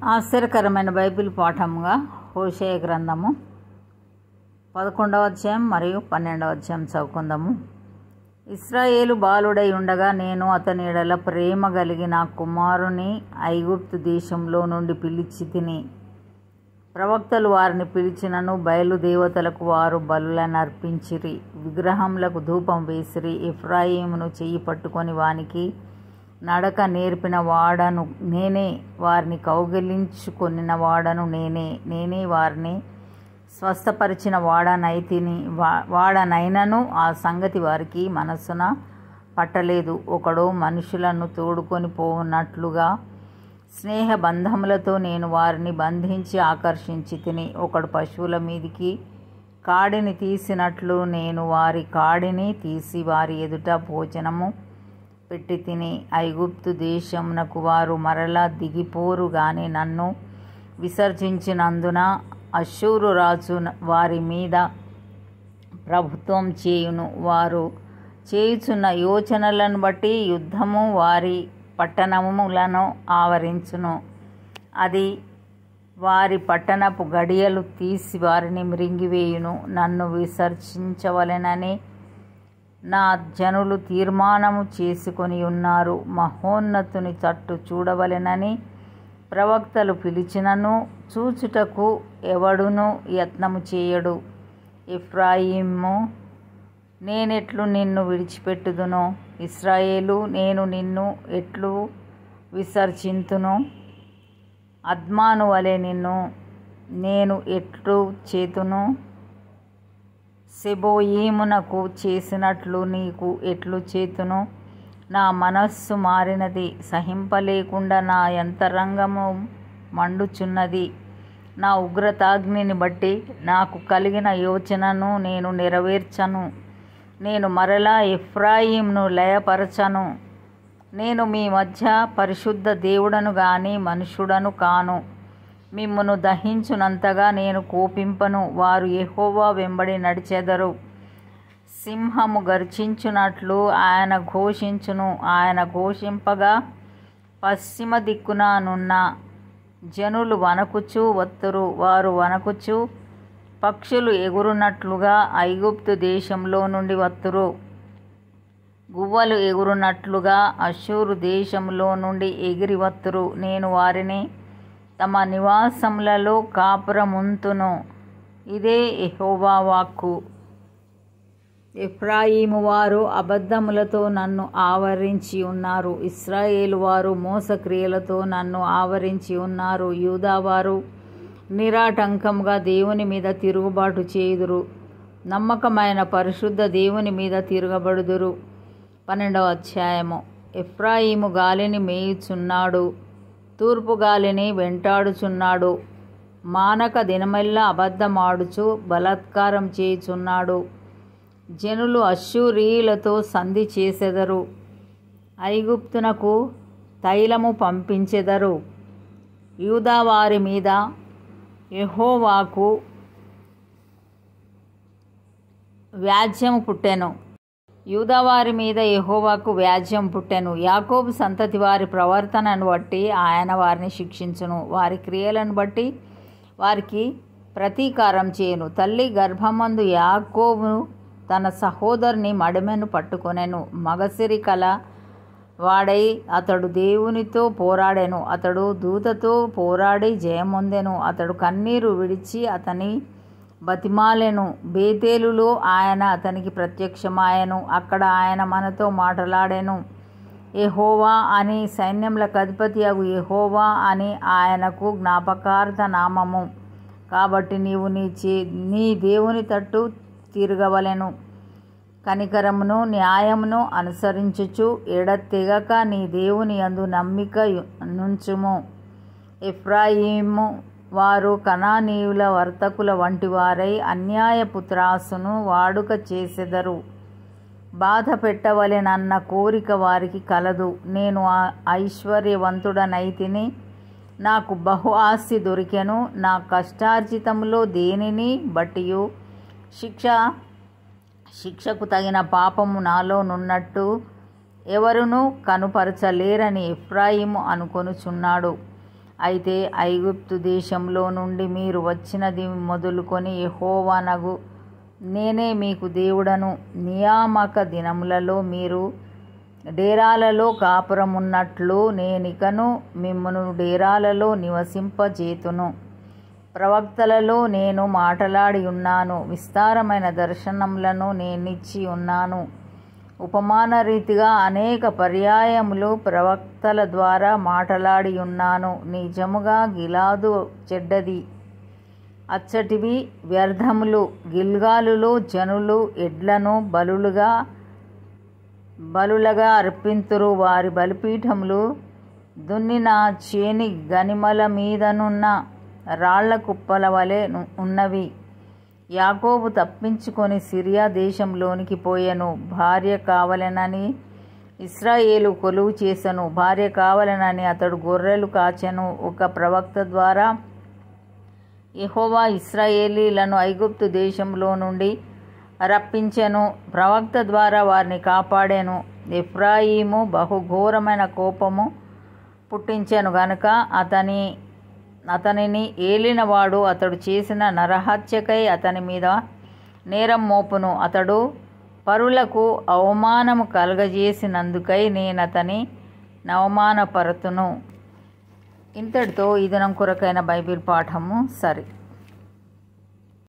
ఆశ్చర్యకరమైన బైబిల్ పాఠంగా హోషేయ గ్రంథము పదకొండవ అధ్యాయం మరియు పన్నెండవ అధ్యాయం చదువుకుందాము ఇస్రాయేలు బాలుడై ఉండగా నేను అతని ఎడల ప్రేమ కలిగిన కుమారుని ఐగుప్తు దేశంలో నుండి పిలిచి తిని ప్రవక్తలు వారిని పిలిచినను బయలుదేవతలకు వారు బలులను అర్పించిరి విగ్రహములకు ధూపం వేసిరి ఎఫ్రాయిమును చెయ్యి పట్టుకొని వానికి నడక నేర్పిన వాడను నేనే వారిని కౌగిలించుకొనిన వాడను నేనే నేనే వారిని స్వస్థపరిచిన వాడనైతిని వా వాడనైనను ఆ సంగతి వారికి మనస్సున పట్టలేదు ఒకడు మనుషులను తోడుకొని పోనట్లుగా స్నేహ బంధములతో నేను వారిని బంధించి ఆకర్షించి తిని ఒకడు పశువుల మీదికి కాడిని తీసినట్లు నేను వారి కాడిని తీసి వారి ఎదుట భోజనము పెట్టి తిని ఐగుప్తు దేశమునకు వారు మరలా దిగిపోరు గాని నన్ను విసర్జించినందున అశూరు రాజు వారి మీద ప్రభుత్వం చేయును వారు చేయుచున్న యోచనలను బట్టి యుద్ధము వారి పట్టణములను ఆవరించును అది వారి పట్టణపు గడియలు తీసి వారిని మృంగివేయును నన్ను విసర్జించవలెనని నా జనులు తీర్మానము చేసుకొని ఉన్నారు మహోన్నతుని తట్టు చూడవలెనని ప్రవక్తలు పిలిచినను చూచుటకు ఎవడును యత్నము చేయడు ఇఫ్రాయిము నేనెట్లు నిన్ను విడిచిపెట్టుదును ఇస్రాయేలు నేను నిన్ను ఎట్లు విసర్జింతును అద్మాను వలె నిన్ను నేను ఎట్లు చేతును సెబోయీమునకు చేసినట్లు నీకు ఎట్లు చేతును నా మనస్సు మారినది సహింపలేకుండా నా యంతరంగము మండుచున్నది నా ఉగ్రతాగ్నిని బట్టి నాకు కలిగిన యోచనను నేను నెరవేర్చను నేను మరలా ఎఫ్రాయింను లయపరచను నేను మీ మధ్య పరిశుద్ధ దేవుడను గాని మనుషుడను కాను మిమ్మును దహించునంతగా నేను కోపింపను వారు ఎహోవా వెంబడి నడిచెదరు సింహము గర్జించునట్లు ఆయన ఘోషించును ఆయన ఘోషింపగా పశ్చిమ దిక్కున నున్న జనులు వనకుచు వత్తురు వారు వనకుచు పక్షులు ఎగురునట్లుగా ఐగుప్తు దేశంలో నుండి వత్తురు గువ్వలు ఎగురునట్లుగా అశూరు దేశంలో నుండి ఎగిరి వత్తురు నేను వారిని తమ నివాసములలో కాపురముంతును ఇదే ఎహోవా వాక్కు ఎఫ్రాయిము వారు అబద్ధములతో నన్ను ఆవరించి ఉన్నారు ఇస్రాయేలు వారు మోసక్రియలతో నన్ను ఆవరించి ఉన్నారు యూదావారు నిరాటంకంగా దేవుని మీద తిరుగుబాటు చేయుదురు నమ్మకమైన పరిశుద్ధ దేవుని మీద తిరగబడుదురు పన్నెండవ అధ్యాయము ఎఫ్రాయిము గాలిని మేయుచున్నాడు తూర్పు గాలిని వెంటాడుచున్నాడు మానక దినమెల్లా అబద్ధమాడుచు బలాత్కారం చేయుచున్నాడు జనులు అశ్షూరీయులతో సంధి చేసెదరు ఐగుప్తునకు తైలము పంపించెదరు యూదావారి మీద యెహోవాకు వ్యాజ్యం పుట్టెను యూదావారి మీద యెహోవాకు వ్యాజ్యం పుట్టెను యాకోబు సంతతి వారి ప్రవర్తనను బట్టి ఆయన వారిని శిక్షించును వారి క్రియలను బట్టి వారికి ప్రతీకారం చేయను తల్లి గర్భమందు యాకోబు తన సహోదరుని మడిమెను పట్టుకొనెను మగసిరి కల వాడై అతడు దేవునితో పోరాడెను అతడు దూతతో పోరాడి జయమొందెను అతడు కన్నీరు విడిచి అతని బతిమాలెను బేతేలులో ఆయన అతనికి ప్రత్యక్షమాయను అక్కడ ఆయన మనతో మాట్లాడెను ఎహోవా అని సైన్యములకు అధిపతి అగు ఎహోవా అని ఆయనకు జ్ఞాపకార్థ నామము కాబట్టి నీవు నీ చే నీ దేవుని తట్టు తిరగవలెను కనికరమును న్యాయమును అనుసరించుచు ఎడతెగక నీ దేవుని యందు నమ్మిక నుంచుము ఎఫ్రాయిము వారు కణానీయుల వర్తకుల వంటి వారై అన్యాయపు త్రాసును వాడుక చేసెదరు బాధ పెట్టవలెనన్న కోరిక వారికి కలదు నేను ఐశ్వర్యవంతుడనైతిని నాకు బహు ఆస్తి దొరికెను నా కష్టార్జితములో దేనిని బట్టియు శిక్ష శిక్షకు తగిన పాపము నాలో నున్నట్టు ఎవరునూ కనుపరచలేరని ఎఫ్రాయిము అనుకొనుచున్నాడు అయితే ఐగుప్తు దేశంలో నుండి మీరు వచ్చినది మొదలుకొని యెహోవానగు నేనే మీకు దేవుడను నియామక దినములలో మీరు డేరాలలో కాపురమున్నట్లు నేనికను మిమ్మను డేరాలలో నివసింపజేతును ప్రవక్తలలో నేను మాటలాడి ఉన్నాను విస్తారమైన దర్శనములను నేనిచ్చి ఉన్నాను ఉపమాన రీతిగా అనేక పర్యాయములు ప్రవక్తల ద్వారా మాటలాడి ఉన్నాను నిజముగా గిలాదు చెడ్డది అచ్చటివి వ్యర్థములు గిల్గాలులో జనులు ఎడ్లను బలులుగా బలులగా అర్పింతురు వారి బలిపీఠములు దున్నిన చేని గనిమల మీదనున్న రాళ్ల కుప్పల వలె ను- ఉన్నవి యాకోబు తప్పించుకొని సిరియా దేశంలోనికి పోయెను భార్య కావలెనని ఇస్రాయేలు కొలువు చేసెను భార్య కావలెనని అతడు గొర్రెలు కాచెను ఒక ప్రవక్త ద్వారా యెహోవా ఇస్రాయేలీలను ఐగుప్తు దేశంలో నుండి రప్పించెను ప్రవక్త ద్వారా వారిని కాపాడాను ఎఫ్రాయిము బహుఘోరమైన కోపము పుట్టించెను గనుక అతని అతనిని ఏలినవాడు అతడు చేసిన నరహత్యకై అతని మీద నేరం మోపును అతడు పరులకు అవమానము కలగజేసినందుకై నేనతని అవమానపరతును ఇంతటితో ఈ దినం కొరకైన బైబిల్ పాఠము సరి